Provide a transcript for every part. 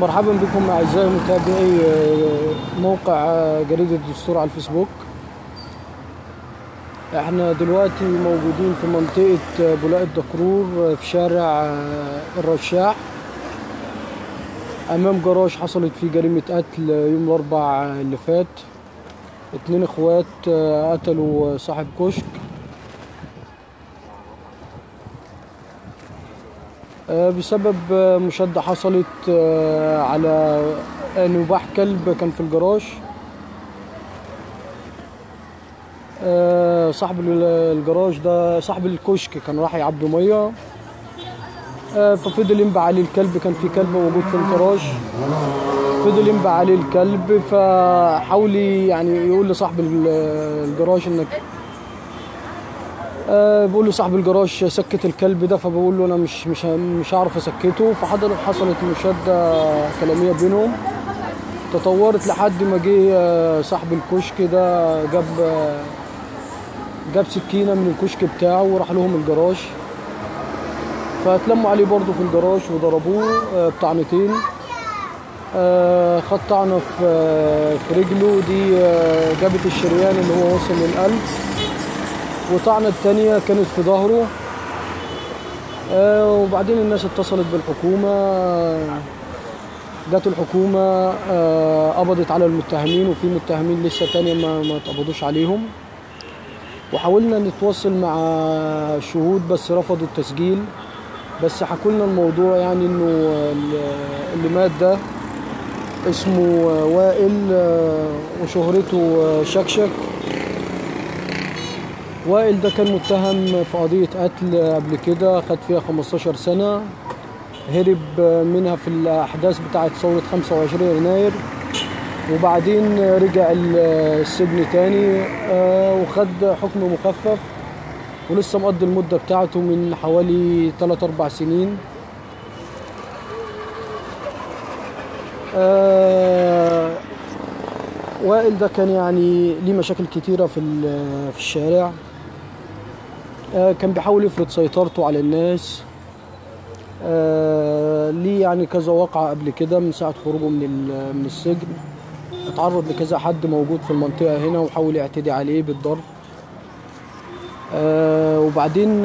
مرحبا بكم اعزائي متابعي موقع جريده الدستور على الفيسبوك احنا دلوقتي موجودين في منطقه بولاق الدكرور في شارع الرشاح امام جراج حصلت فيه جريمه قتل يوم الاربع اللي فات اتنين اخوات قتلوا صاحب كشك بسبب مشادة حصلت على نباح كلب كان في الجراج صاحب الجراج ده صاحب الكشك كان راح يعبي ميه ففضل ينبع عليه الكلب كان في كلب موجود في الجراج فضل ينبع عليه الكلب فحاول يعني يقول لصاحب الجراج انك أه بقول له صاحب الجراج سكت الكلب ده فبقول له انا مش مش مش هعرف اسكته فحضرت حصلت مشاده كلاميه بينهم تطورت لحد ما جه صاحب الكشك ده جاب جاب سكينه من الكشك بتاعه وراح لهم الجراج فاتلموا عليه برضه في الجراج وضربوه بطعنتين خد طعنه في في رجله دي جابت الشريان اللي هو وصل للقلب وطعنة التانية كانت في ظهره آه وبعدين الناس اتصلت بالحكومة جت الحكومة آه قبضت على المتهمين وفي متهمين لسه تانية ما, ما اتقبضوش عليهم وحاولنا نتواصل مع شهود بس رفضوا التسجيل بس حكوا لنا الموضوع يعني انه اللي مات ده اسمه وائل آه وشهرته شكشك وائل ده كان متهم في قضية قتل قبل كده خد فيها 15 سنة هرب منها في الأحداث بتاعة ثورة 25 يناير وبعدين رجع السجن تاني وخد حكم مخفف ولسه مقضي المدة بتاعته من حوالي 3 4 سنين وائل ده كان يعني ليه مشاكل كتيرة في في الشارع كان بيحاول يفرض سيطرته على الناس ليه يعني كذا وقعة قبل كده من ساعة خروجه من من السجن اتعرض لكذا حد موجود في المنطقة هنا وحاول يعتدي عليه بالضرب وبعدين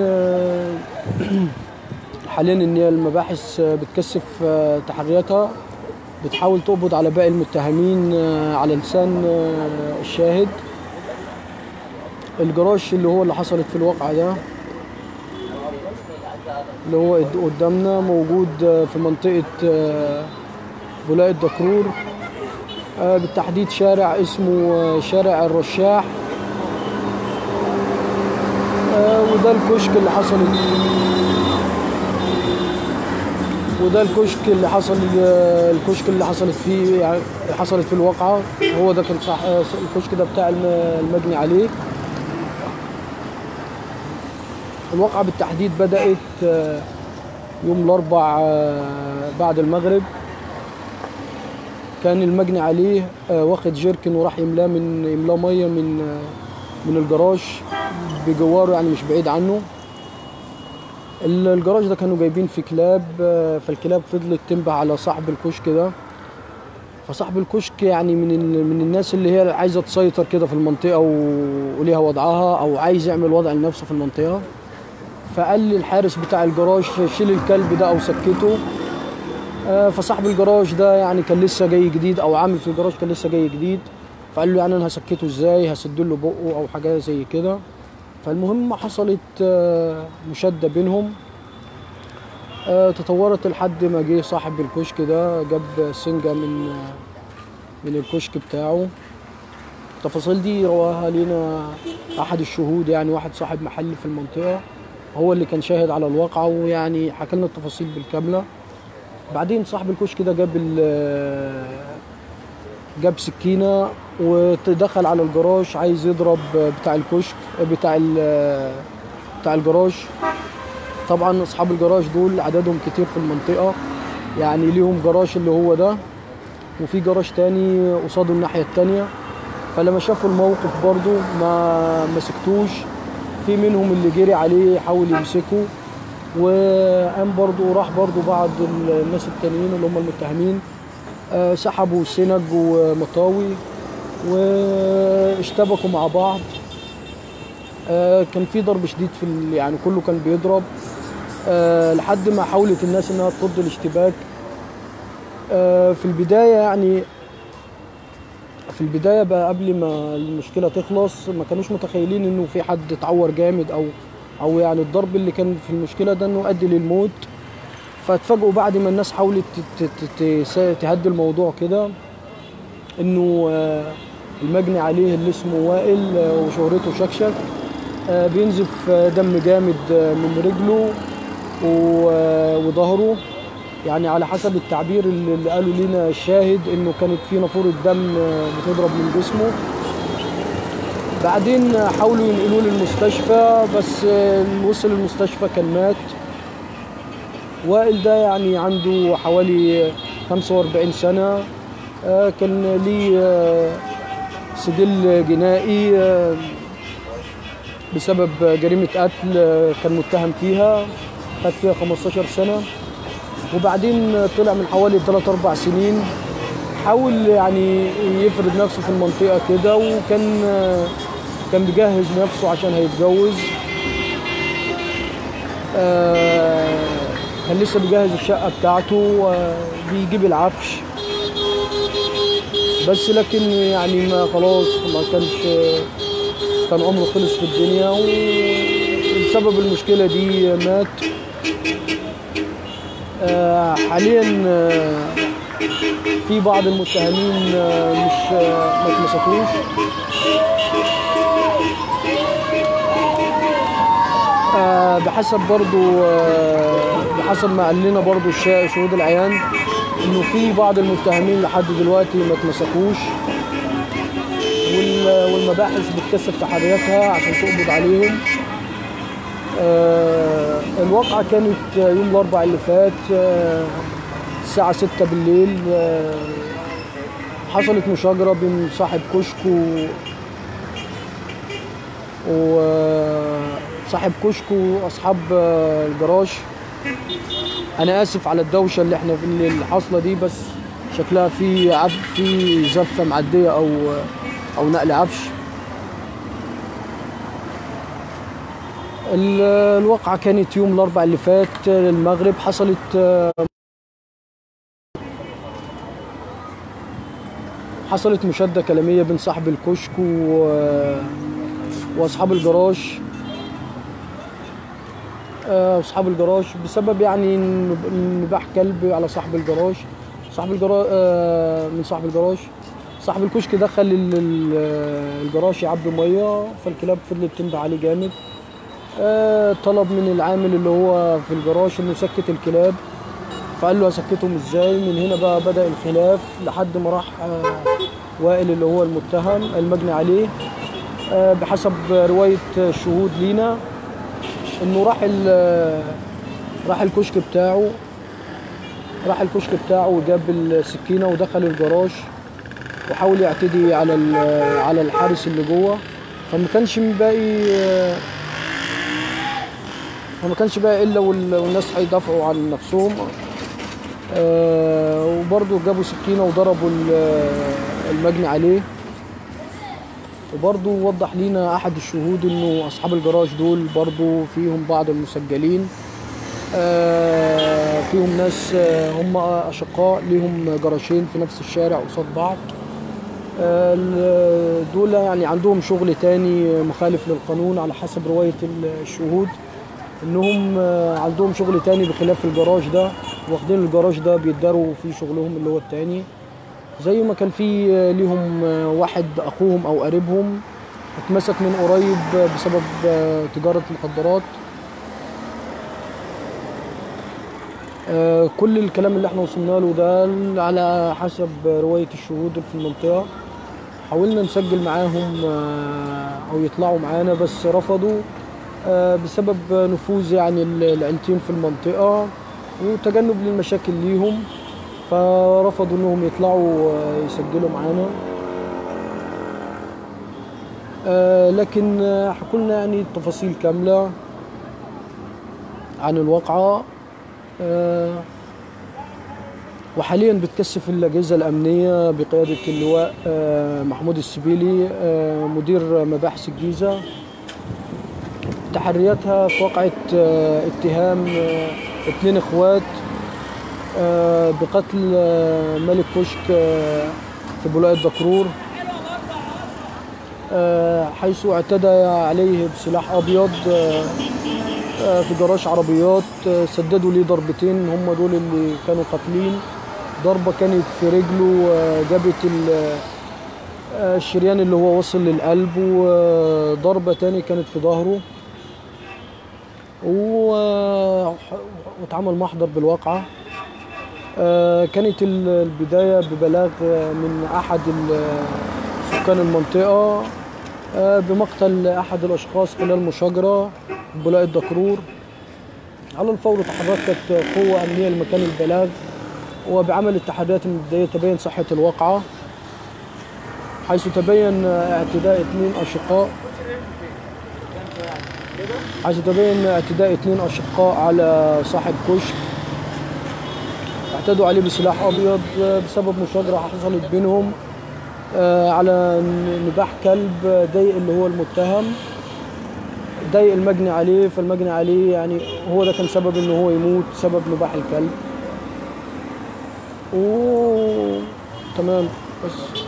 حاليا ان المباحث بتكثف تحرياتها بتحاول تقبض على باقي المتهمين على لسان الشاهد الجراج اللي هو اللي حصلت في الواقعة ده اللي هو قدامنا موجود في منطقة بولاق الدكرور بالتحديد شارع اسمه شارع الرشاح وده الكشك اللي حصلت وده الكشك اللي حصل الكشك اللي حصلت فيه يعني حصلت في الواقعة هو ده كان صح الكشك ده بتاع المجني عليه الواقعة بالتحديد بدأت يوم الأربع بعد المغرب كان المجني عليه واخد جيركن وراح يملاه من يملاه ميه من من الجراج بجواره يعني مش بعيد عنه الجراج ده كانوا جايبين في كلاب فالكلاب فضلت تنبه على صاحب الكشك ده فصاحب الكشك يعني من من الناس اللي هي عايزه تسيطر كده في المنطقه وليها وضعها او عايز يعمل وضع لنفسه في المنطقه فقال للحارس بتاع الجراج شيل الكلب ده او سكته فصاحب الجراج ده يعني كان لسه جاي جديد او عامل في الجراج كان لسه جاي جديد فقال له يعني انا هسكته ازاي هسد له بقه او حاجه زي كده فالمهم حصلت مشاده بينهم تطورت لحد ما جه صاحب الكشك ده جاب سنجة من من الكشك بتاعه التفاصيل دي رواها لنا احد الشهود يعني واحد صاحب محل في المنطقه هو اللي كان شاهد على الواقعه ويعني حكى لنا التفاصيل بالكامله بعدين صاحب الكشك ده جاب جاب سكينه ودخل على الجراج عايز يضرب بتاع الكشك بتاع بتاع الجراج طبعا اصحاب الجراج دول عددهم كتير في المنطقه يعني ليهم جراج اللي هو ده وفي جراج تاني قصاده الناحيه التانيه فلما شافوا الموقف برضو ما مسكتوش في منهم اللي جري عليه حاول يمسكه وقام برضو راح برضو بعض الناس التانيين اللي هم المتهمين آه، سحبوا سنج ومطاوي واشتبكوا مع بعض آه، كان في ضرب شديد في ال- يعني كله كان بيضرب آه، لحد ما حاولت الناس انها تفض الاشتباك آه، في البدايه يعني في البدايه بقى قبل ما المشكله تخلص ما كانوش متخيلين انه في حد اتعور جامد او او يعني الضرب اللي كان في المشكله ده انه ادي للموت فاتفاجئوا بعد ما الناس حاولت ت- ت- ت- تهدي الموضوع كده انه آه، المجني عليه اللي اسمه وائل آه، وشهرته شكشك آه، بينزف آه، دم جامد آه، من رجله و- آه، وظهره يعني على حسب التعبير اللي اللي قالوا لنا الشاهد انه كانت في نافوره دم آه، بتضرب من جسمه بعدين آه، حاولوا ينقلوه للمستشفى بس آه، وصل المستشفى كان مات وائل ده يعني عنده حوالي 45 سنة آه، كان ليه آه، سجل جنائي آه، بسبب جريمة قتل آه، كان متهم فيها خد فيها 15 سنة وبعدين طلع من حوالي 3 4 سنين حاول يعني يفرض نفسه في المنطقة كده وكان آه، كان بيجهز نفسه عشان هيتجوز آه، كان لسه بيجهز الشقة بتاعته آه، بيجيب العفش بس لكن يعني ما خلاص ما كانش كان عمره خلص في الدنيا وبسبب المشكلة دي مات آه، حاليا آه، في بعض المتهمين آه، مش آه، ما اتمسكوش آه، بحسب برضو آه، بحسب ما قال لنا برضو الشا- شهود العيان انه في بعض المتهمين لحد دلوقتي ما اتمسكوش وال- والمباحث بتكثف تحرياتها عشان تقبض عليهم آه، الواقعة كانت يوم الأربع اللي فات آه، الساعة ستة بالليل آه، حصلت مشاجرة بين صاحب كشك و وصاحب كشك واصحاب آه، الجراج انا اسف على الدوشه اللي احنا في اللي حاصله دي بس شكلها في عف في زفه معديه او او نقل عفش ال- الواقعة كانت يوم الأربع اللي فات المغرب حصلت آه، حصلت مشادة كلامية بين صاحب الكشك و- وأصحاب الجراج آه، أصحاب الجراج بسبب يعني إن- نباح كلب على صاحب الجراج صاحب الجراج من صاحب الجراج صاحب الكشك دخل ال- ال- الجراج يعبي ميه فالكلاب فضلت تنبح عليه جامد آه، طلب من العامل اللي هو في الجراج انه يسكت الكلاب فقال له هسكتهم ازاي من هنا بقى بدأ الخلاف لحد ما راح آه، وائل اللي هو المتهم المجني عليه آه، بحسب رواية الشهود لينا انه راح ال- راح الكشك بتاعه راح الكشك بتاعه وجاب السكينة ودخل الجراج وحاول يعتدي على ال- على الحارس اللي جوه فما كانش باقي آه، فما كانش بقى الا وال- والناس هيدافعوا عن نفسهم آه وبرضه جابوا سكينه وضربوا ال- المجني عليه وبرضه وضح لينا احد الشهود انه اصحاب الجراج دول برضه فيهم بعض المسجلين آه فيهم ناس آه هم اشقاء ليهم جراشين في نفس الشارع قصاد بعض آه، ال- دول يعني عندهم شغل تاني مخالف للقانون على حسب رواية الشهود انهم آه، عندهم شغل تاني بخلاف الجراج ده واخدين الجراج ده بيتداروا في شغلهم اللي هو التاني زي ما كان في آه، ليهم آه، واحد اخوهم او قريبهم اتمسك من قريب آه، بسبب آه، تجارة مخدرات آه، كل الكلام اللي احنا وصلنا له ده على حسب رواية الشهود في المنطقة حاولنا نسجل معاهم آه، او يطلعوا معانا بس رفضوا آه، بسبب نفوذ يعني ال- العيلتين في المنطقة وتجنب للمشاكل ليهم فرفضوا انهم يطلعوا آه، يسجلوا معانا آه، لكن آه، حكوا لنا يعني تفاصيل كاملة عن الواقعة آه، وحاليا بتكثف الأجهزة الأمنية بقيادة اللواء آه، محمود السبيلي آه، مدير مباحث الجيزة تحرياتها في وقعة آه، اتهام آه، اتنين اخوات آه، بقتل آه، ملك كشك آه، في بولاق الدكرور آه، حيث اعتدى عليه بسلاح ابيض آه، آه، في جراج عربيات آه، سددوا ليه ضربتين هم دول اللي كانوا قاتلين ضربة كانت في رجله آه، جابت ال- آه، الشريان اللي هو وصل للقلب وضربة تاني كانت في ظهره و- واتعمل محضر بالواقعة آه، كانت ال- البداية ببلاغ آه، من أحد ال- سكان المنطقة آه، بمقتل أحد الأشخاص خلال مشاجرة بولاق الدكرور على الفور تحركت قوة أمنية لمكان البلاغ وبعمل التحريات المبدئية تبين صحة الواقعة حيث تبين اعتداء اثنين أشقاء حيث تبين اعتداء اثنين أشقاء على صاحب كشك اعتدوا عليه بسلاح أبيض بسبب مشاجرة حصلت بينهم آه، على نباح كلب ضايق اللي هو المتهم ضايق المجني عليه فالمجني عليه يعني هو ده كان سبب ان هو يموت سبب نباح الكلب و تمام بس